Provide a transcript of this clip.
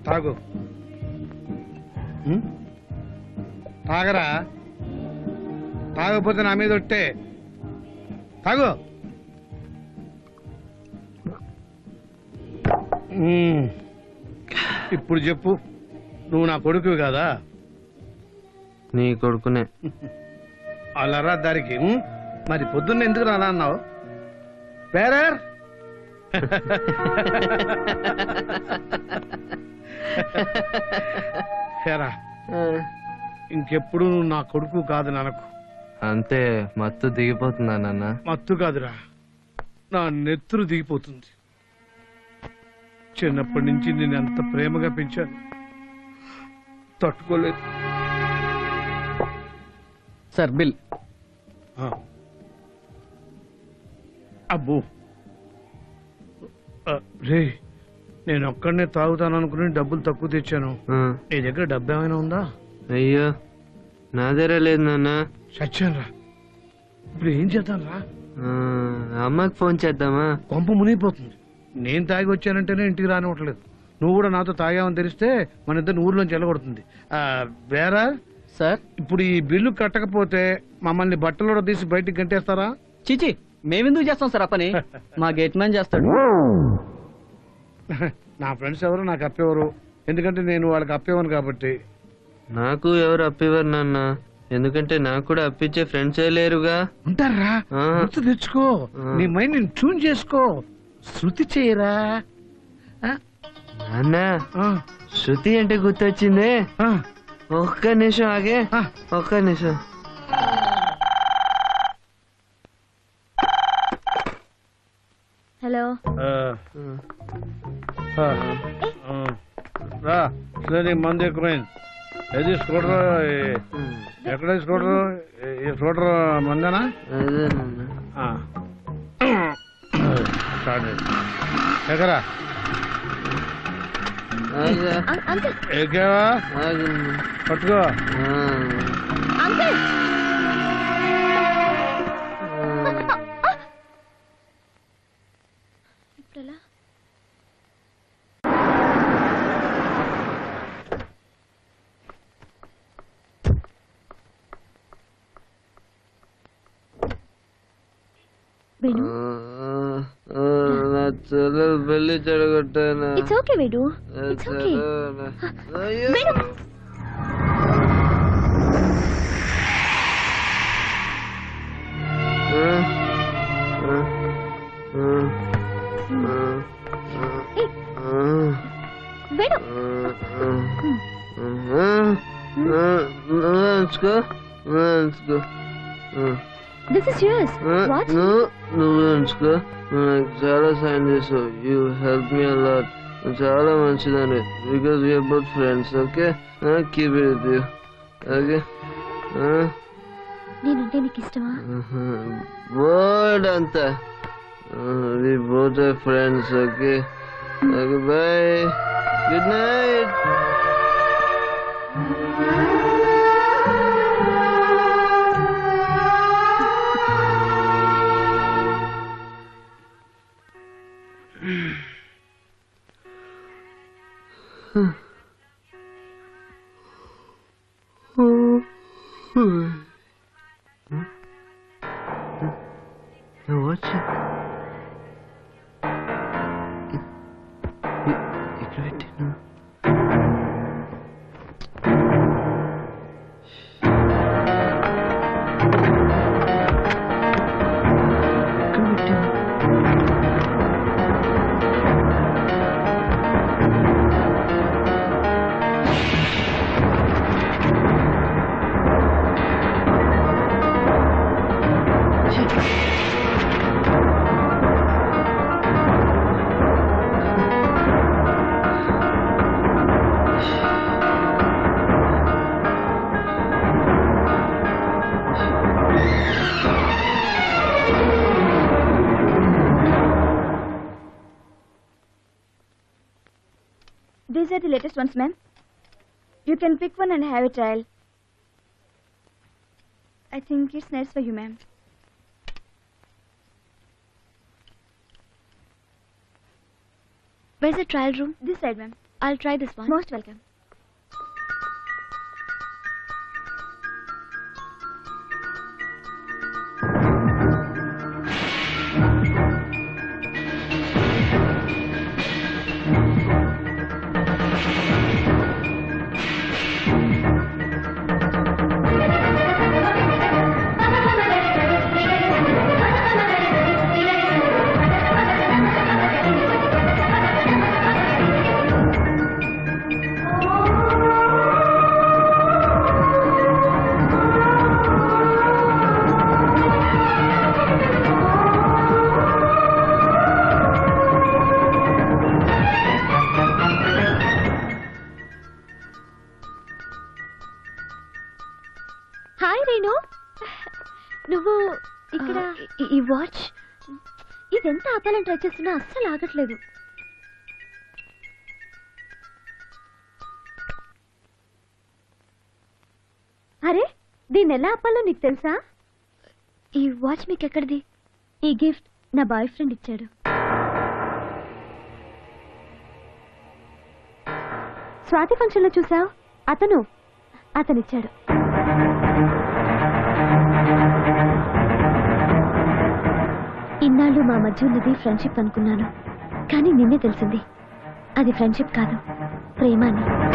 తాగు ఉమ్? తాగరా తాగకపోతే నా మీద ఒట్టే తాగు ఉమ్. ఇప్పుడు చెప్పు నువ్వు నా కొడుకు కదా నీ కొడుకునే అలా దారికి ఉమ్? మరి పొద్దున్న ఎందుకు రాలా అన్నావు పేరర్ హేరా ఇంకెప్పుడు నువ్వు నా కొడుకు కాదు నాకు అంతే మత్తు దిగిపోతుందా నాన్న మత్తు కాదురా నా నెత్తురు దిగిపోతుంది చిన్నప్పటి నుంచి నేను ఎంత ప్రేమగా పెంచాను తట్టుకోలేదు సార్ బిల్ ఆ. అబ్బో ఆ, రే నేను ఒక్కడనే తాగుతాను అనుకుని డబ్బులు తక్కువ తెచ్చాను ఆ, నీ దగ్గర డబ్బు ఏమైనా ఉందా అయ్యో నా దగ్గర లేదు నాన్న చచ్చాను రా ఇప్పుడు ఏం చేద్దాం రా ఆ, అమ్మకి ఫోన్ చేద్దామా కొంప మునిగిపోతుంది నేను తాగి వచ్చానంటేనే ఇంటికి రానివ్వట్లేదు నువ్వు కూడా నాతో తాగావని తెలిస్తే మన ఇద్దరు ఊర్లోంచి వెళ్ళగొడుతుంది ఆ, వేరా సార్ ఇప్పుడు ఈ బిల్లు కట్టకపోతే మమ్మల్ని బట్టలు తీసి బయటికి గంటేస్తారా చిచి మేమెందుకు చేస్తాం సార్ ఆ పని మా గేట్ మ్యాన్ చేస్తాడు నా ఫ్రెండ్స్ ఎవరు నాకు అప్పేవారు ఎందుకంటే నేను వాళ్ళకి అప్పేవాను కాబట్టి నాకు ఎవరు అప్పివ్వరు నాన్న ఎందుకంటే నాకు కూడా అప్పించే ఫ్రెండ్సే లేరుగా ఉంటారా ఆ. గుర్తు తెచ్చుకో ఆ. నీ మైండ్ నేను ట్యూన్ చేసుకో శృతి చేయరా ఆ? నాన్న ఆ, శృతి అంటే గుర్తొచ్చింది ఆ, ఒక్క నిమిషం ఆగే ఆ. ఒక్క నిమిషం హలో ఆ, ఆ, ఆ. రా సరే మంది ఎక్కువైంది ఏది స్కూటర్ ఎక్కడ స్కూటర్ ఈ స్కూటర్ మందేనా అదే నాన్న ఆ. స్టార్ట్ చేయి. ఎక్కరా ఆగా, అం- అంకుల్ ఎక్కావా ఆగు. పట్టుకో ఆ, అంకుల్ ఆ. ఇప్పుడెలా వేణు ఆ, నా చెల్లెలు పెళ్లి చెడగొట్టాను ఇట్స్ ఓకే వేణు నా ఇట్స్ ఓకే చెల్లెలు- అయ్యో. వేణు ఆ, ఆ, ఆ, ఆ, ఏయ్, ఆ, వేణు ఆ, ఆ, నువ్వే ఉంచుకో నువ్వే ఉంచుకో ఆ. దిస్ ఇస్ యూర్స్ వాట్ నువ్వు నువ్వే ఉంచుకో నువ్వు నాకు చాలా సాయం చేసావు యూ హెల్ప్ మీ అలాట్ నువ్వు చాలా మంచిదని because we are both friends okay keep it with you okay నేనంటే నీకు ఇష్టమా బోర్డ్ అంతా we both are friends okay okay bye good night watch ఇక్కడ పెట్టాను ఇక్కడ పెట్టాను These are the latest ones, ma'am. You can pick one and have a trial. I think it's nice for you, ma'am. Where's the trial room? This side, ma'am. I'll try this one. Most welcome hi Renu నువ్వు ఇక్కడ ఈ watch ఇదెంత ఆపాలని try చేస్తున్నా అస్సలు ఆగట్లేదు అరే దీన్ని ఎలా ఆపాలో నీకు తెలుసా ఈ వాచ్ మీకు ఎక్కడిది ఈ గిఫ్ట్ నా బాయ్ ఫ్రెండ్ ఇచ్చాడు స్వాతి ఫంక్షన్లో చూసావు అతను అతనిచ్చాడు ఇన్నాళ్ళు మా మధ్య ఉన్నది ఫ్రెండ్షిప్ అనుకున్నాను కానీ నిన్నే తెలిసింది అది ఫ్రెండ్షిప్ కాదు ప్రేమ అని